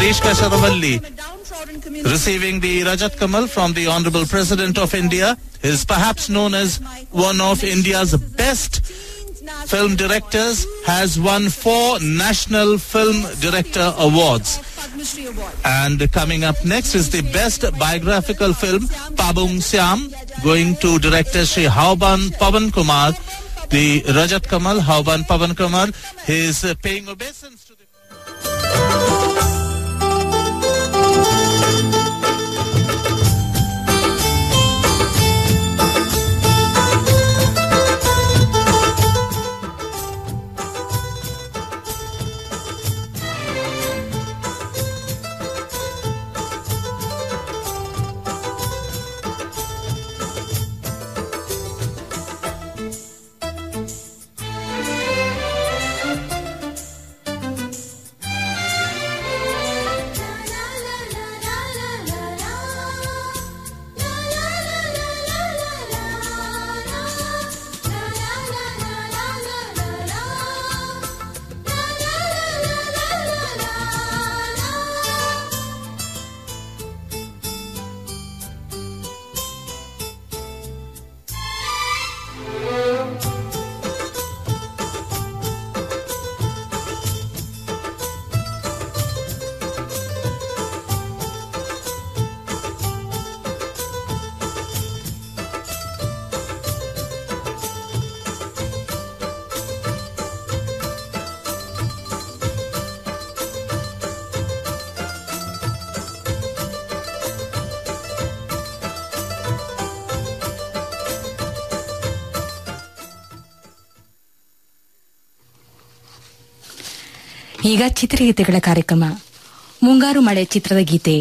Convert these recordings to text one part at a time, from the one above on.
Kanishka Sharavalli receiving the Rajat Kamal from the Honorable President of India. He is perhaps known as one of India's best film directors, has won four National Film Director Awards. And coming up next is the best biographical film, Pabung Siam, going to director Sri Hauban Pavan Kumar, the Rajat Kamal, Hauban Pavan Kumar. He is uh, paying obeisance to the... ಈಗ ಚಿತ್ರಗೀತೆಗಳ ಕಾರ್ಯಕ್ರಮ ಮುಂಗಾರು ಮಳೆ ಚಿತ್ರದ ಗೀತೆ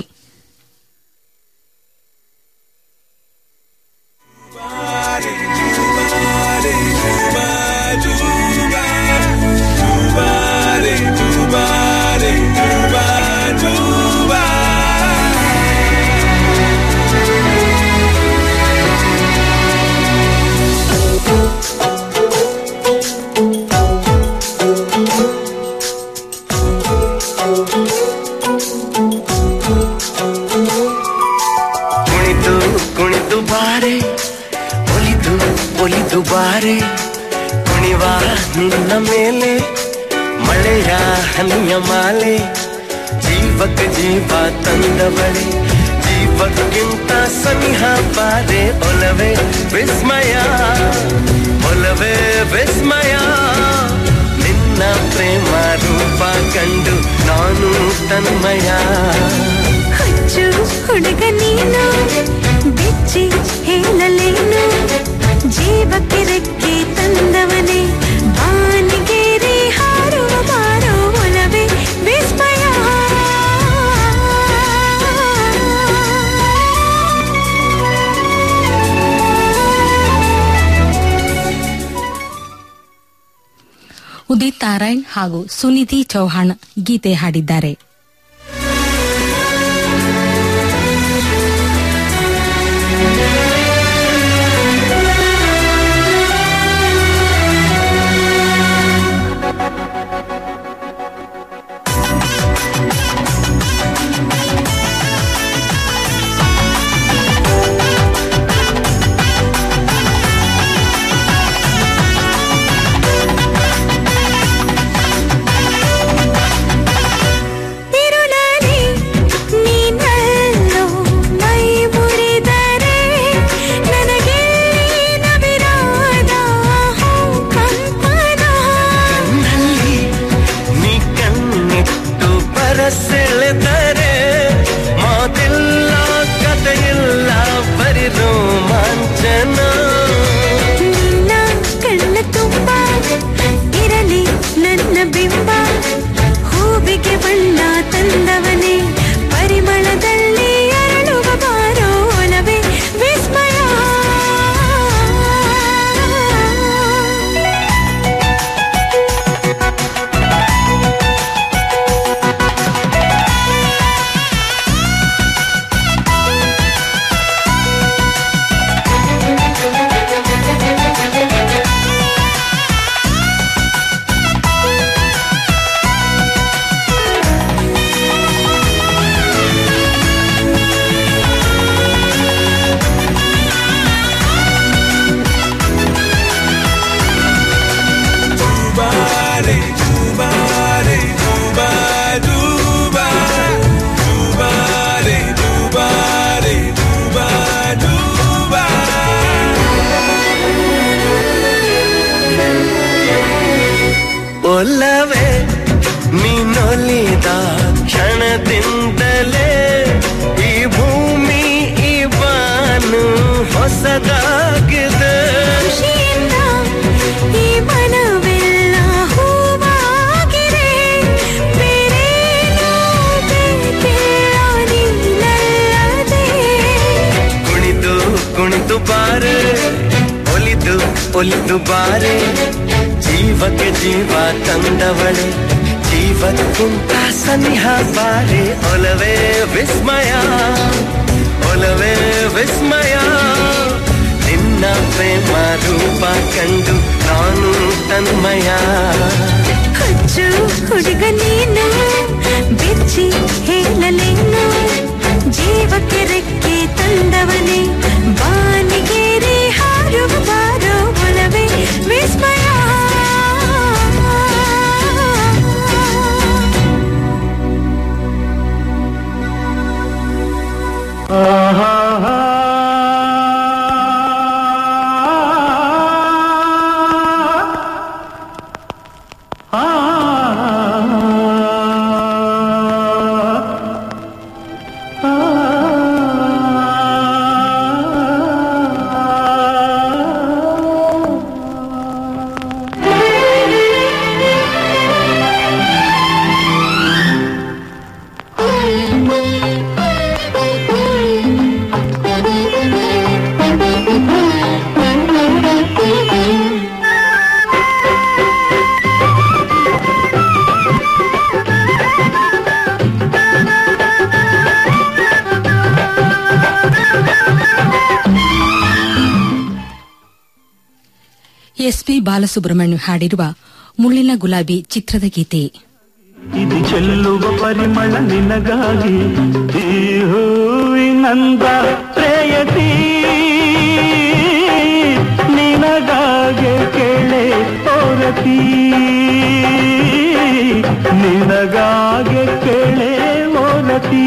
ಕುಣಿದು ಕುಣಿದು ಬಾರೆ ಒಲಿದು ಒಲಿದು ಬಾರೆ ಕುಣಿವ ನಿನ್ನ ಮೇಲೆ ಮಳೆಯ ಹನಿಯ ಮಾಲೆ ಜೀವಕ್ಕೆ ಜೀವ ತಂದವಳೆ ಜೀವಕ್ಕಿಂತ ಸನಿಹ ಬಾರೆ ಒಲವೇ ವಿಸ್ಮಯ ಒಲವೇ ವಿಸ್ಮಯ ನಿನ್ನ ಪ್ರೇಮ ರೂಪ ಕಂಡು ನಾನು ತನ್ಮಯ ಹುಚ್ಚು ಹುಡುಗ ನೀನು ಬೆಚ್ಚಿ ಹೇಳಲೇನು ಜೀವಕ್ಕೆ ರೆಕ್ಕೆ ತಂದವನೇ ಬಾನಿಗೇರಿ ಹಾರುವ ಬಾರೋ ಒಲವೇ ವಿಸ್ಮಯ ಉದಿತ್ ನಾರಾಯಣ್ ಹಾಗೂ ಸುನಿಧಿ ಚೌಹಾಣ್ ಗೀತೆ ಹಾಡಿದ್ದಾರೆ ಹೊಸದಾಗಿದೆ ಖುಷಿಯಿಂದ ಈ ಮನವೆಲ್ಲ ಹೂವಾಗಿದೆ ಬೇರೇನೂ ಬೇಕಿಲ್ಲ ನೀನಲ್ಲದೆ ಕುಣಿದು ಕುಣಿದು ಬಾರೆ ಒಲಿದು ಒಲಿದು ಬಾರೆ ಜೀವಕ್ಕೆ ಜೀವ ತಂದವಳೆ ಜೀವಕ್ಕಿಂತ ಸನಿಹ ಬಾರೆ ಒಲವೇ ವಿಸ್ಮಯ ಒಲವೇ ವಿಸ್ಮಯ ನಿನ್ನ ಪ್ರೇಮ ರೂಪ ಕಂಡು ನಾನು ತನ್ಮಯ ಹುಚ್ಚು ಹುಡುಗ ನೀನು ಬೆಚ್ಚಿ ಹೇಳಲೇನು ಜೀವಕ್ಕೆ ರೆಕ್ಕೆ ತಂದವನೇ ಬಾನಿಗೇರಿ ಹಾರುವ ಬಾರೋ ಒಲವೇ ವಿಸ್ಮಯ ಎಸ್ಪಿ ಬಾಲಸುಬ್ರಹ್ಮಣ್ಯ ಹಾಡಿರುವ ಮುಳ್ಳಿನ ಗುಲಾಬಿ ಚಿತ್ರದ ಗೀತೆ ಇದು ಚೆಲ್ಲುವ ಪರಿಮಳ ನಿನಗಾಗಿ ಈ ಹೂವಿನಂದ ಪ್ರೇಯಸಿ ನಿನಗಾಗೆ ಕೇಳೆ ಓರತಿ ನಿನಗಾಗೆ ಕೇಳೆ ಓರತಿ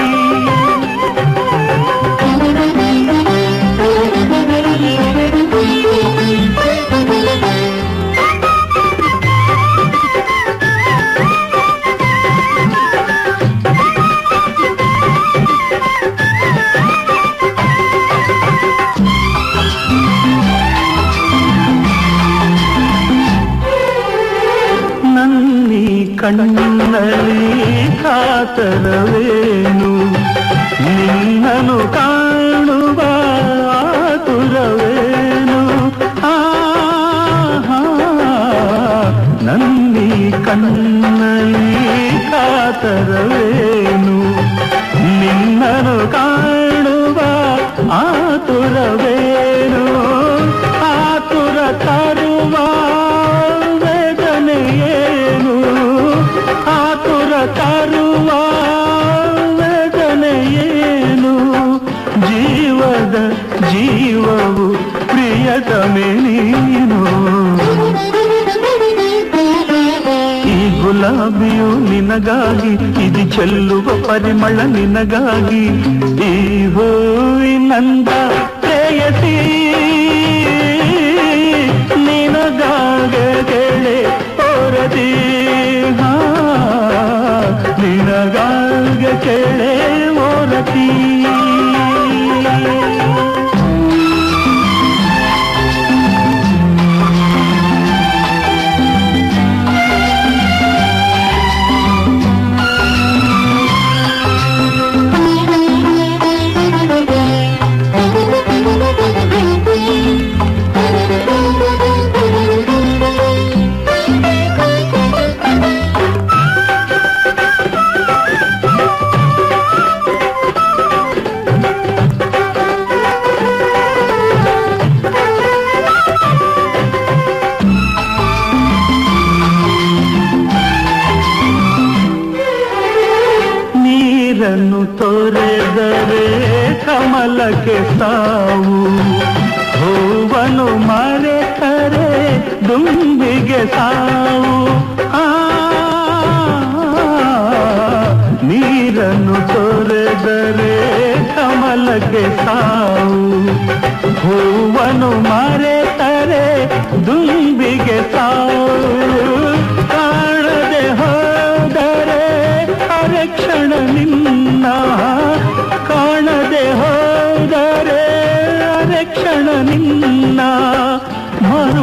ನನ್ನಿ ಕಣ್ಣಲ್ಲಿ ಕಾತರವೇನು ನಿನ್ನನು ಕಾಣುವ ಆತುರವೇನು ಆಹಾ, ನನ್ನಿ ಕಣ್ಣಲ್ಲಿ ಕಾತರವೇನು ನಿನ್ನನು ಕಾಣುವ ಆತುರವೇನು ಆತುರ ತರುವ ವೇದನೆಯೇನು ಆತುರ ತರುವ ವೇದನೆಯೇನು ಜೀವದ ಜೀವವು ಪ್ರಿಯತಮೆ ನೀನು ಈ ಗುಲಾಬಿಯು ನಿನಗಾಗಿ ಇದು ಚೆಲ್ಲುವ ಪರಿಮಳ ನಿನಗಾಗಿ ಈ ಹೂವಿನಂದ ಪ್ರೇಯಸಿ ನಿನಗಾಗೆ ಕೇಳೆ ಓರದಿ ಹಾ, ನಿನಗಾಗೆ ಕೇಳೆ ಓರತಿ ನೀರನ್ನು ತೊರೆದರೆ ಕಮಲಕ್ಕೆ ಸಾವು ಹೂವನು ಮರೆತರೆ ದುಂಬಿಗೆ ಸಾವು ಆ ನೀರನ್ನು ತೊರೆದರೆ ಕಮಲಕ್ಕೆ ಸಾವು ಹೂವನು ಮರೆತರೆ ದುಂಬಿಗೆ ಸಾವು ಕಾಣದೆ ಹೋದರೆ ಅರಕ್ಷಣ ನಿನ್ನ ಕಾಣದೆ ಹೋದರೆ ಅರಕ್ಷಣ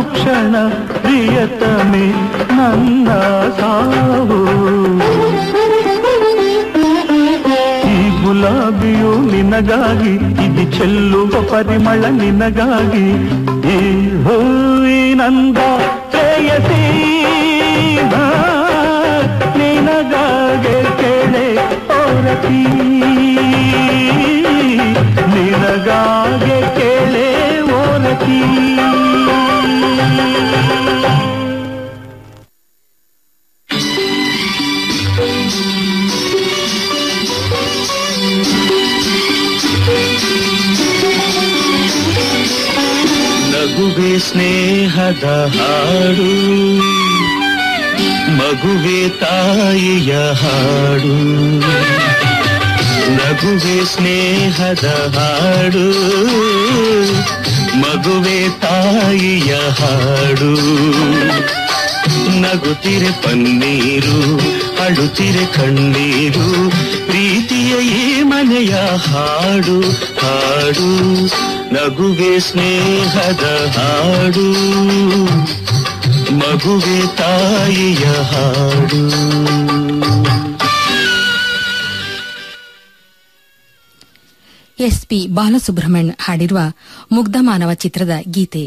ಮರುಕ್ಷಣ ಪ್ರಿಯತಮೆ ನನ್ನ ಸಾವು ಈ ಗುಲಾಬಿಯು ನಿನಗಾಗಿ ಇದು ಚೆಲ್ಲುವ ಪರಿಮಳ ನಿನಗಾಗಿ ಈ ಹೂವಿನಂದ ಪ್ರೇಯಸಿ ನಾ ನಿನಗಾಗೆ ಕೇಳೆ ಓರತಿ ನಿನಗಾಗೆ ಕೇಳೆ ಓರತಿ ನಗುವೆ ಸ್ನೇಹದ ಹಾಡು ಮಗುವೆ ತಾಯಿಯ ಹಾಡು ನಗುವೆ ಸ್ನೇಹದ ಹಾಡು ಮಗುವೆ ತಾಯಿಯ ಹಾಡು ನಗುತ್ತಿರೆ ಪನ್ನೀರು ಅಳುತ್ತಿರೆ ಕಣ್ಣೀರು ಪ್ರೀತಿಯ ಈ ಮನೆಯ ಹಾಡು ಹಾಡು ನಗುವೆ ಸ್ನೇಹದ ಹಾಡು ಮಗುವೆ ತಾಯಿಯ ಹಾಡು ಎಸ್ಪಿ ಬಾಲಸುಬ್ರಹ್ಮಣ್ಯ ಹಾಡಿರುವ ಮುಗ್ಧ ಮಾನವ ಚಿತ್ರದ ಗೀತೆ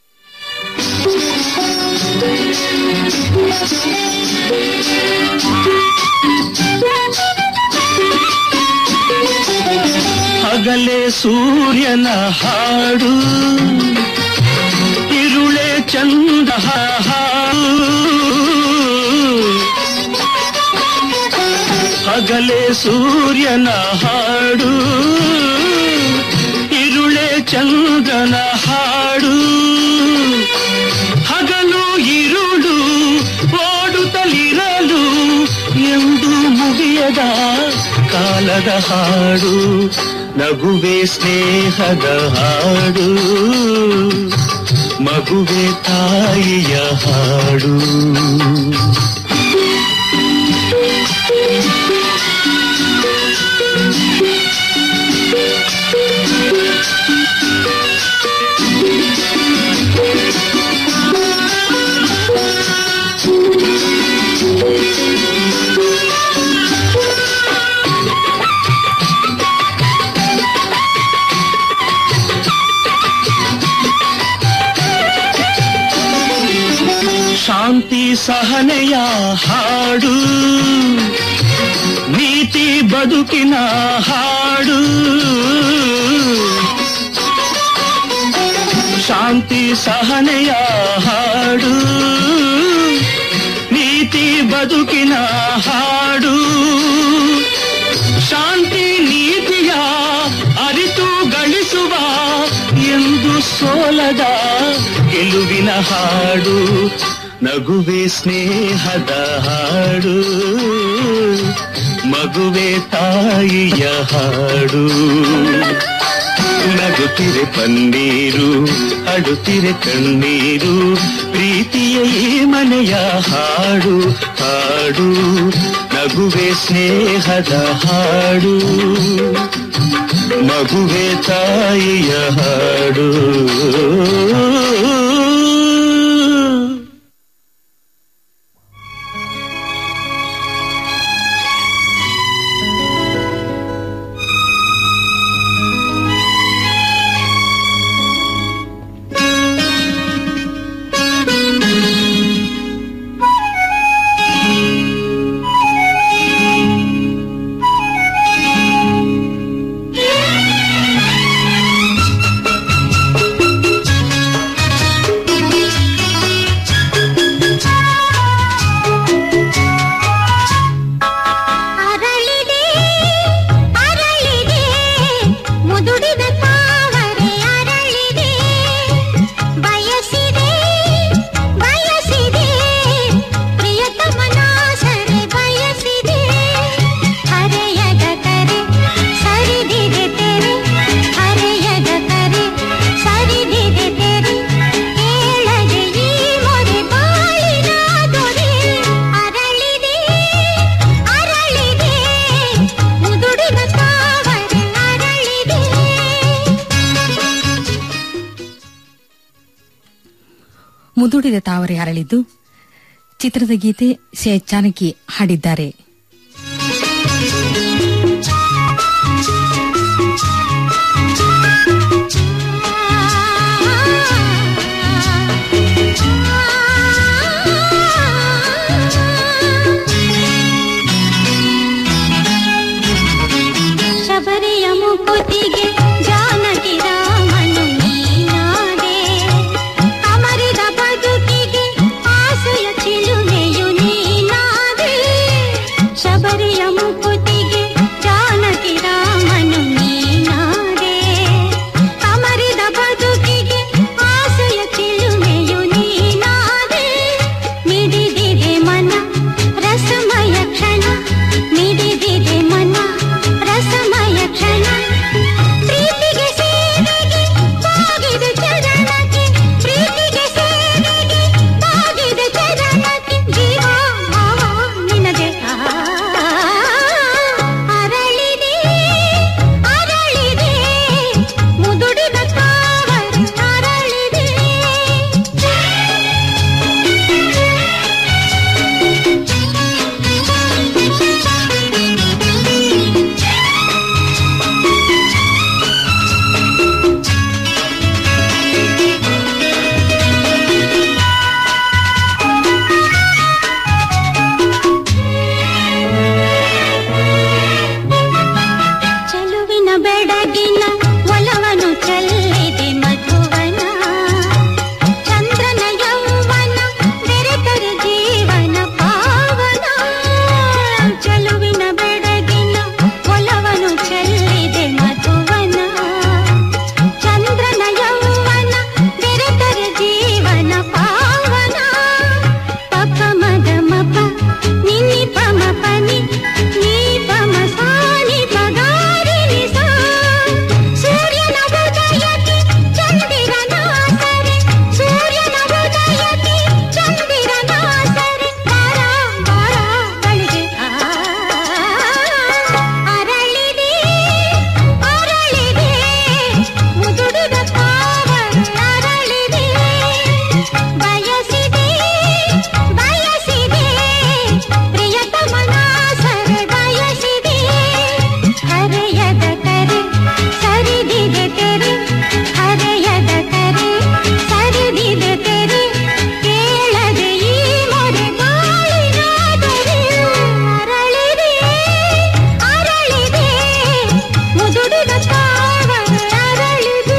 ಹಗಲೇ ಸೂರ್ಯನ ಹಾಡು ಇರುಳೆ ಚಂದ ಹಾಡು ಹಗಲೇ ಸೂರ್ಯನ ಹಾಡು ಇರುಳೆ ಚಂದನ ಹಾಡು ಹಗಲು ಇರುಳು ಓಡುತ್ತಲಿರಲು ಎಂದು ಮುಗಿಯದ ಕಾಲದ ಹಾಡು ನಗುವೆ ಸ್ನೇಹದ ಹಾಡು ಮಗುವೆ ತಾಯಿಯ ಹಾಡು ಶಾಂತಿ ಸಹನೆಯ ಹಾಡು ನೀತಿ ಬದುಕಿನ ಹಾಡು ಶಾಂತಿ ಸಹನೆಯ ಹಾಡು ನೀತಿ ಬದುಕಿನ ಹಾಡು ಶಾಂತಿ ನೀತಿಯ ಅರಿತು ಗಳಿಸುವ ಎಂದು ಸೋಲದ ಗೆಲುವಿನ ಹಾಡು ನಗುವೆ ಸ್ನೇಹದ ಹಾಡು ಮಗುವೆ ತಾಯಿಯ ಹಾಡು ನಗುತ್ತಿರೆ ಪನ್ನೀರು ಅಡುತ್ತಿರೆ ಕಣ್ಣೀರು ಪ್ರೀತಿಯ ಈ ಮನೆಯ ಹಾಡು ಹಾಡು ನಗುವೆ ಸ್ನೇಹದ ಹಾಡು ಮಗುವೆ ತಾಯಿಯ ಹಾಡು ಮುದುಡಿದ ತಾವರೆ ಅರಳಿದ್ದು ಚಿತ್ರದ ಗೀತೆ ಸೆ ಜಾನಕಿ ಹಾಡಿದ್ದಾರೆ ಶಬರಿಯ ಮುಕುತಿಗೆ ಜಾನಕಿ ರಾಮನು ನೀನಾದೆ ಅಮರಿದ ಬದುಕಿಗೆ ಆಸೆಯ ಚಿಲುಮೆಯು ನೀನಾದೆ ಶಬರಿಯ ಮುಕುತಿಗೆ ಜಾನಕಿ ರಾಮನು ನೀನಾದೆ ಅಮರಿದ ಬದುಕಿಗೆ ಆಸೆಯ ಚಿಲುಮೆಯು ನೀನಾದೆ ಮಿಡಿದಿದೆ ಮನ ರಸಮಯ ಕ್ಷಣ ಮಿಡಿದಿದೆ ಮನ ರಸಮಯ ಕ್ಷಣ ಪ್ರೀತಿಗೆ ಸೇವೆಗೆ ಬಾಗಿದೆ ಚರಣಕ್ಕೆ ಪ್ರೀತಿಗೆ ಸೇವೆಗೆ ಬಾಗಿದೆ ಚರಣಕ್ಕೆ ಜೀವ ಭಾವ ನಿನಗೆ ಆ, ಅರಳಿದೆ ಅರಳಿದೆ ಮುದುಡಿದ ಕಾವಲು ಅರಳಿದೆ ಚೆಲುವಿನ ಬೆಡಗಿನ ಒಲವನು ಚೆಲ್ಲಿದೆ ಮಧುವನ ಚಂದ್ರನ ಯೌವನ ಬೆರೆತರೆ ಜೀವನ ಪಾವನ ಚೆಲುವಿನ ಬೆಡಗಿನ ಒಲವನು ಚೆಲ್ಲಿದೆ ಮಧುವನ ಚಂದ್ರನ ಯೌವನ ಬೆರೆತರೆ ಜೀವನ ಪಾವನ ಪಪ ಮದ ಮಪ ನಿನ್ನಿ ಪಮ ಪನಿ ನೀ ಪಮ ಸಾನಿ ಪಗಾರಿ ಸಾ ಸೂರ್ಯನ ಉದಯಕ್ಕೆ ಚಂದಿರನ ಸರೆ ಸೂರ್ಯನ ಉದಯಕ್ಕೆ ಚಂದಿರನ ಸರೆ ಬಾರ ಬಾರ ಬಳಿಗೆ ಆ, ಅರಳಿದೆ ಅರಳಿದೆ ಮುದುಡಿದ ಕಾವಲು ಅರಳಿದೆ ಬಯಸಿದೆ ಬಯಸಿದೆ ಪ್ರಿಯತಮನ ಸರೆ ಬಯಸಿದೆ ಹರೆಯದ ಕರೆ ಸರಿದಿದೆ ತೆರೆ ಹರೆಯದ ಕರೆ ಸರಿದಿದೆ ತೆರೆ ಕೇಳದೆ ಈ ಮೊರೆ ಗಾಳಿನಾದರೆ ಅರಳಿದೆ ಅರಳಿದೆ ಮುದುಡಿದ ಕಾವಲು ಅರಳಿದೆ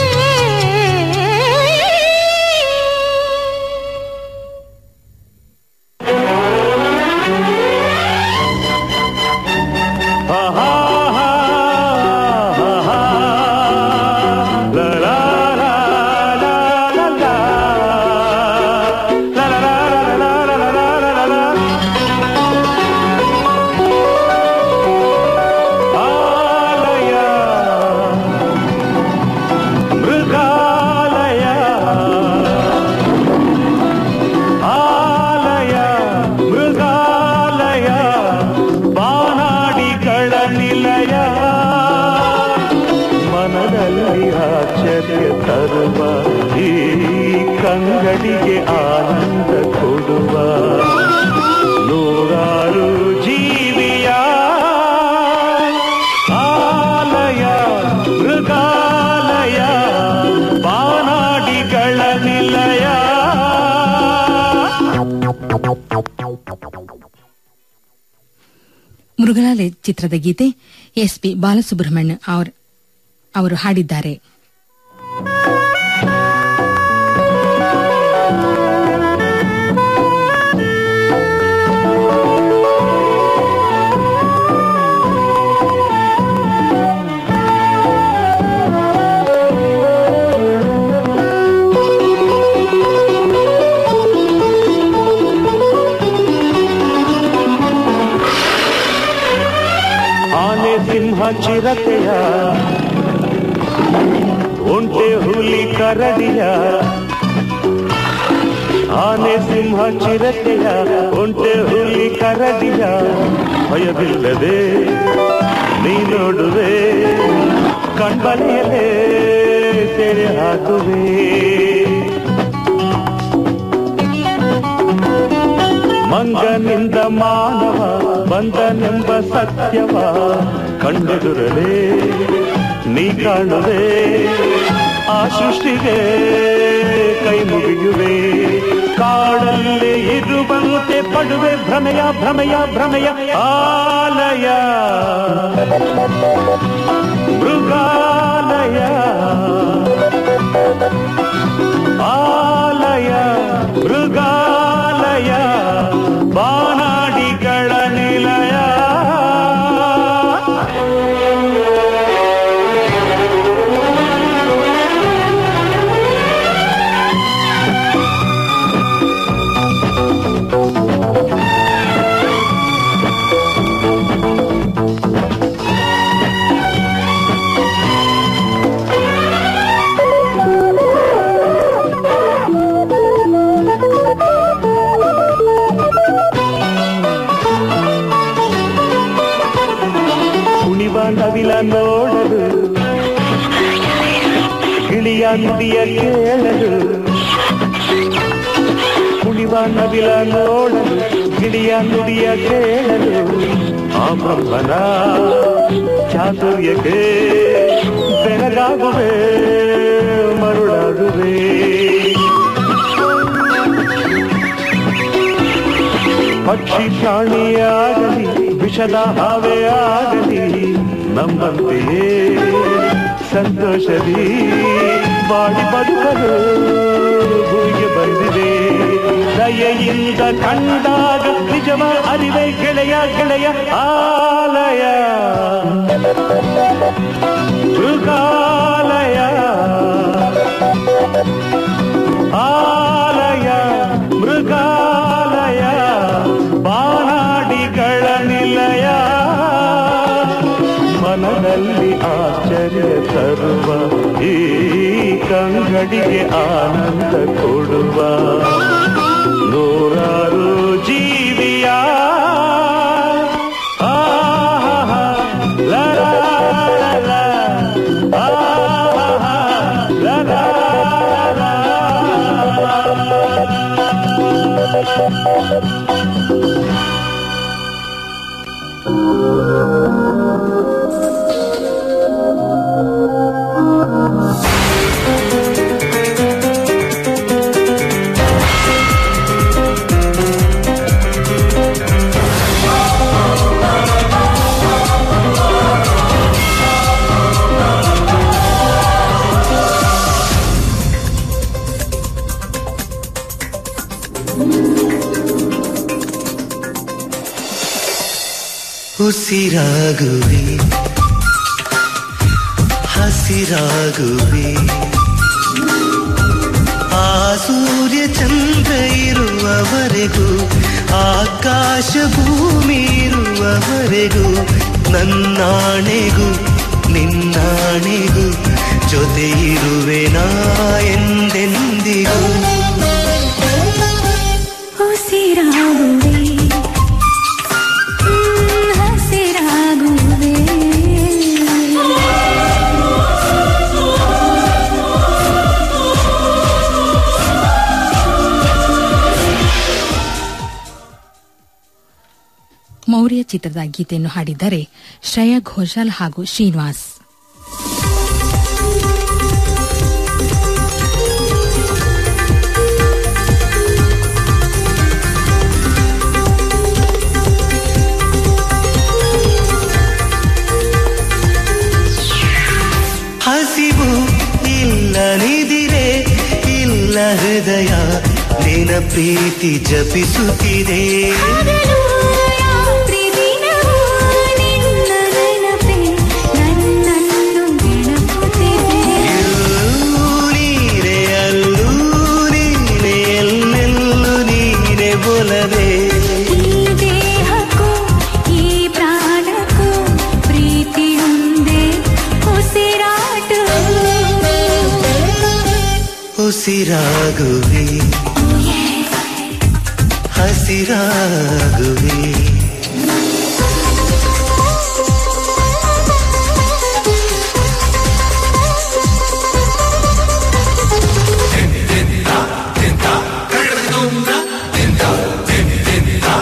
ಆಲಯ ಮೃಗಾಲಯ ಆಲಯ ಮೃಗಾಲಯ ಬಾನಾಡಿಗಳ ನಿಲಯ ಮನದಲ್ಲಿ ಆಶ್ಚರ್ಯ ತರುವ ಈ ಕಂಗಡಿಗೆ ಆನಂದ ಕೊಡುವ ನೂರಾರು ಜೀವಿಯ ಆಲಯ ಮೃಗಾಲಯ ಬಾನಾಡಿಗಳ ನಿಲಯ ಮೃಗಲಾಲೆ ಚಿತ್ರದ ಗೀತೆ ಎಸ್ ಪಿ ಬಾಲಸುಬ್ರಹ್ಮಣ್ಯ ಅವರ್- ಅವರು ಹಾಡಿದ್ದಾರೆ ಆನೆ ಸಿಂಹ ಚಿರತೆಯ ಒಂಟೆ ಹುಲಿ ಕರಡಿಯ ಆನೆ ಸಿಂಹ ಚಿರತೆಯ ಒಂಟೆ ಹುಲಿ ಕರಡಿಯ ಭಯವಿಲ್ಲದೆ ನೀ ನೋಡುವೆ ಕಣ್ಬಲೆಯಲೇ ಸೆರೆ ಹಾಕುವೆ ಮಂಗನಿಂದ ಮಾನವ ಬಂದನೆಂಬ ಸತ್ಯವ ಕಂಡೆದುರಲೇ ನೀ ಕಾಣುವೆ ಆ ಸೃಷ್ಟಿಗೆ ಕೈ ಮುಗಿಯುವೆ ಕಾಡಲ್ಲಿ ಇರುವಂತೆ ಪಡುವೆ ಭ್ರಮೆಯ ಭ್ರಮೆಯ ಭ್ರಮೆಯ ಆಲಯ ಮೃಗಾಲಯ ಆಲಯ ಮೃಗಾಲಯ ಬಾನಾಡಿಗಳ ನಿಲಯ ಕುಣಿವ ನವಿಲ ನೋಡಲು ಗಿಳಿಯ ನುಡಿಯ ಕೇಳಲು ಕುಣಿವ ನವಿಲ ನೋಡಲು ಗಿಳಿಯ ನುಡಿಯ ಕೇಳಲು ಆ ಬ್ರಹ್ಮನ ಚಾತುರ್ಯಕ್ಕೆ ಬೆಳಗಾಗುವೆ ಮರುಳಾಗುವೆ ಪಕ್ಷಿ ಪ್ರಾಣಿಯಾಗಲಿ ವಿಷದ ಹಾವೇ ಆಗಲಿ ನಮ್ಮಂತೆಯೇ ಸಂತೋಷದಿ ಬಾಡಿ ಬದುಕಲು ಭೂಮಿಗೆ ಬಂದಿದೆ ದಯೆಯಿಂದ ಕಂಡಾಗ ನಿಜವ ಅರಿವೆ ಗೆಳೆಯ ಗೆಳೆಯ ಆಲಯ ಮೃಗಾಲಯ ಆಲಯ ಮೃಗಾಲಯ ಬಾನಾಡಿಗಳ ನಿಲಯ ಮನದಲ್ಲಿ ಆಶ್ಚರ್ಯ ತರುವ ಈ ಕಂಗಡಿಗೆ ಆನಂದ ಕೊಡುವ ನೂರಾರು ಜೀವಿಯ ಆಹಾ ಲ ಲ ಲ ಲ. ಆಹಾ ಲ ಲ ಲ. ಉಸಿರಾಗುವೆ ಹಸಿರಾಗುವೆ ಆ ಸೂರ್ಯ ಚಂದ್ರ ಇರುವವರೆಗೂ ಆಕಾಶ ಭೂಮಿ ಇರುವವರೆಗೂ ನನ್ನಾಣೆಗೂ ನಿನ್ನಾಣೆಗೂ ಜೊತೆ ಇರುವೆ ನಾ ಎಂದೆಂದಿಗೂ ಉಸಿರಾಗುವೆ ಹ್ಮ್, ಹಸಿರಾಗುವೆ ಮೌರ್ಯ ಚಿತ್ರದ ಗೀತೆಯನ್ನು ಹಾಡಿದ್ದಾರೆ ಶ್ರೇಯಾ ಘೋಷಾಲ್ ಹಾಗೂ ಶ್ರೀನಿವಾಸ್ ಹಸಿವು ಇಲ್ಲ ನಿದಿರೆ ಇಲ್ಲ ಹೃದಯ ನಿನ ಪ್ರೀತಿ ಜಪಿಸುತ್ತಿದೆ ಹಗಲು ರಾತ್ರಿ ದಿನವೂ ನಿನ್ನ ನೆನಪೇ ನನ್ನನ್ನು ನೆನಪುತ್ತಿದೆ ಎಲ್ಲೂ ನೀನೆ ಅಲ್ಲೂ ನೀನೆ ಎಲ್ಲೆಲ್ಲೂ ನೀನೆ ಬೊಲವೇ ಈ ದೇಹಕ್ಕೂ ಈ ಪ್ರಾಣಕ್ಕೂ ಪ್ರೀತಿಯೊಂದೇ ಉಸಿರಾಟ ಉಸಿರಾಗುವೆ ಹಸಿರಾಗುವೆ ಆ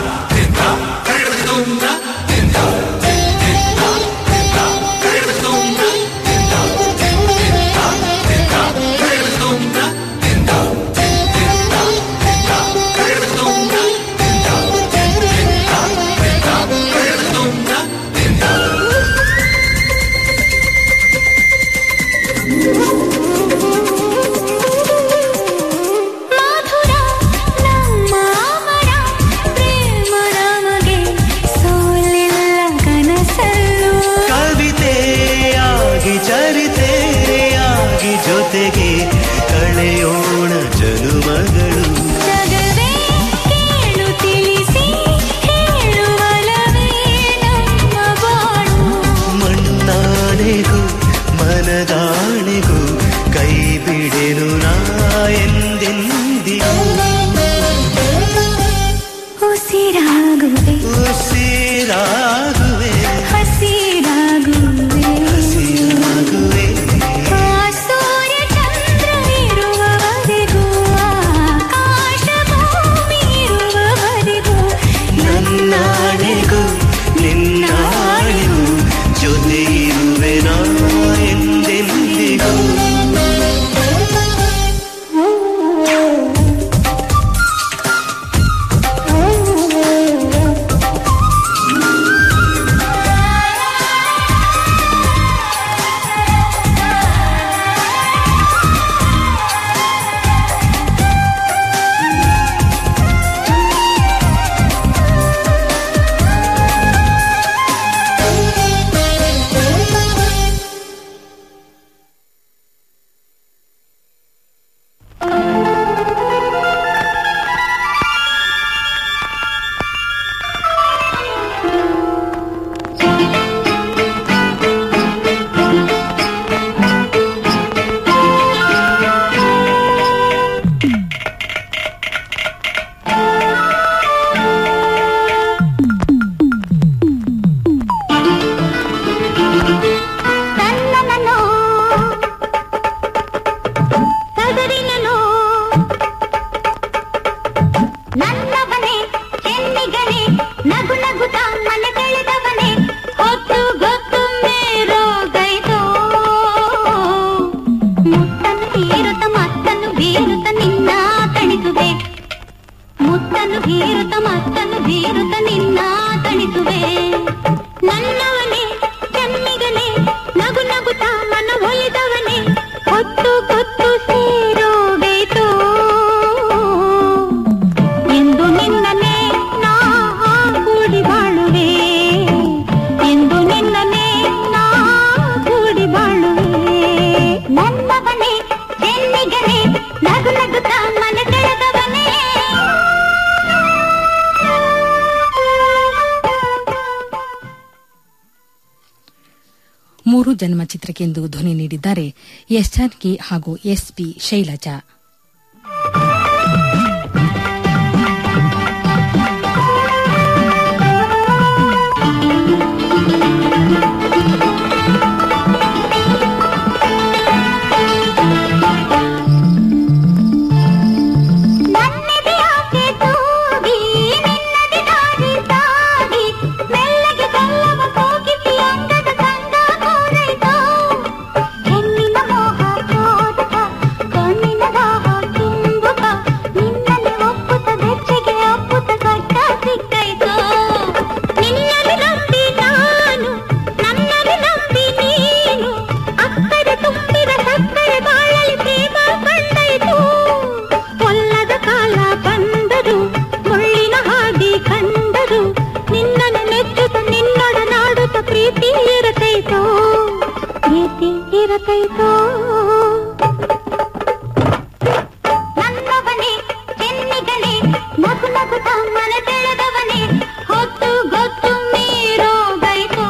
ಹೊತ್ತು ಗೊತ್ತು ಸೇರೋಗೈತು ಎಂದು ನಿನ್ನನೆ ನಾ ಕೂಡಿ ಬಾಳುವೆ ಎಂದು ನಿನ್ನನೆ ನಾ ಕೂಡಿ ಬಾಳುವೆ ನನ್ನವನೇ ಚೆನ್ನಿಗನೆ ನಗು ನಗುತ್ತಾ ಮನ ಕೆಳದವನೇ ಮೂರು ಜನ್ಮ ಚಿತ್ರಕ್ಕೆಂದು ಧ್ವನಿ ನೀಡಿದ್ದಾರೆ ಎಸ್ ಜಾನಕಿ ಹಾಗೂ ಎಸ್ ಪಿ ಶೈಲಜಾ ನನ್ನೆದೆ ಆಸೆ ತೂಗಿ ನಿನ್ನದೆ ದಾರಿ ಸಾಗಿ ಮೆಲ್ಲಗೆ ಗಲ್ಲವ ಹೋಗಿಸಿ ಅಂಗದ ಸಂಗ ಕೋರೈತು ಹೆಣ್ಣಿನ ಮೋಹ ತೋರುತ್ತ ಕಣ್ಣಿನ ದಾಹ ತುಂಬುತ್ತ ನಿನ್ನನೆ ಒಪ್ಪುತ್ತ ಬೆಚ್ಚಗೆ ಅಪ್ಪುತ್ತ ಕಟ್ಟ ಸಿಕ್ಕೈತು ನಿನ್ನನೆ ನಂಬಿ ನಾನು ನನ್ನನೆ ನಂಬಿ ನೀನು ಅಕ್ಕರೆ ತುಂಬಿದ ಸಕ್ಕರೆ ಬಾಳಲಿ ಪ್ರೇಮ ಕಂಡೈತು ಒಲ್ಲದ ಕಾಲ ಬಂದರು ಮುಳ್ಳಿನ ಹಾದಿ ಕಂಡರು ನಿನ್ನನ್ನು ಮೆಚ್ಚುತ್ತ ನಿನ್ನೊಡನಾಡುತ್ತ ಪ್ರೀತಿ ಇರತೈತೋ ಪ್ರೀತಿ ಇರತೈತೋ ನನ್ನವನೇ ಚೆನ್ನಿಗನೇ ನಗು ನಗುತ್ತ ಮನ ತೆಳೆದವನೇ ಹೊತ್ತು ಗೊತ್ತು ಮೀರೋಗೈತೋ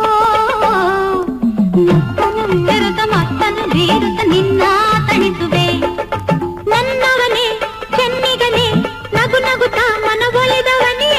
ಮತ್ತನು ಬೆರೆತ ಮತ್ತನು ಬೀರುತ್ತ ನಿನ್ನ ತಣಿಸುವೆ ನನ್ನವನೇ ಚೆನ್ನಿಗನೇ ನಗು ನಗುತ್ತ ಮನ ಒಲಿದವನೇ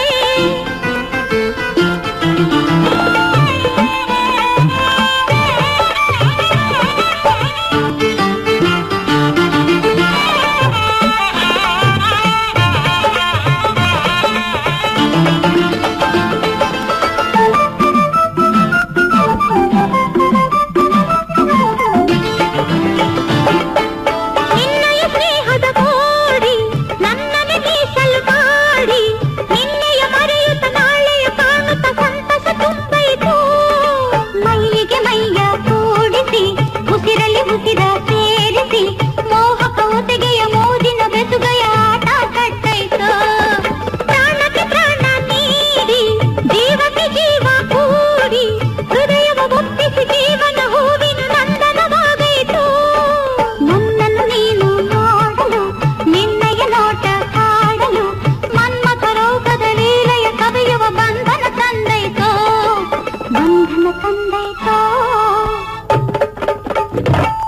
ನಿನ್ನಯ ಸ್ನೇಹದ ಕೋಡಿ ನನ್ನನೆ ಮೀಸಲು ಮಾಡಿ ನಿನ್ನೆಯ ಮರೆಯುತ್ತ ನಾಳೆಯ ಕಾಣುತ್ತ ಸಂತಸ ತುಂಬೈತು ಮೈಲಿಗೆ ಮೈಯ ಕೂಡಿಸಿ ಉಸಿರಲ್ಲಿ ಉಸಿರ ಸೇರಿಸಿ ಮೋಹಕ ಒತೆಗೆಯ ಮೋಜಿನ ಬೆಸುಗೆಯ ಆಟ ಕಟ್ಟೈತು ಪ್ರಾಣಕ್ಕೆ ಪ್ರಾಣ ನೀಡಿ ಜೀವಕ್ಕೆ ಜೀವ ಕೂಡಿ ಹೃದಯವ ಒಪ್ಪಿಸಿ ಜೀವನ ಹೂವಿನ ನಂದನವಾಗೈತು ನನ್ನನ್ನು ನೀನು ನೋಡಲು ನಿನ್ನಯ ನೋಟ ಕಾಡಲು ಮನ್ಮಥ ರೋಗದ ಲೀಲೆಯ ಕವಿಯುವ ಬಂಧನ ತಂದೈತೋ ಬಂಧನ ತಂದೈತೋ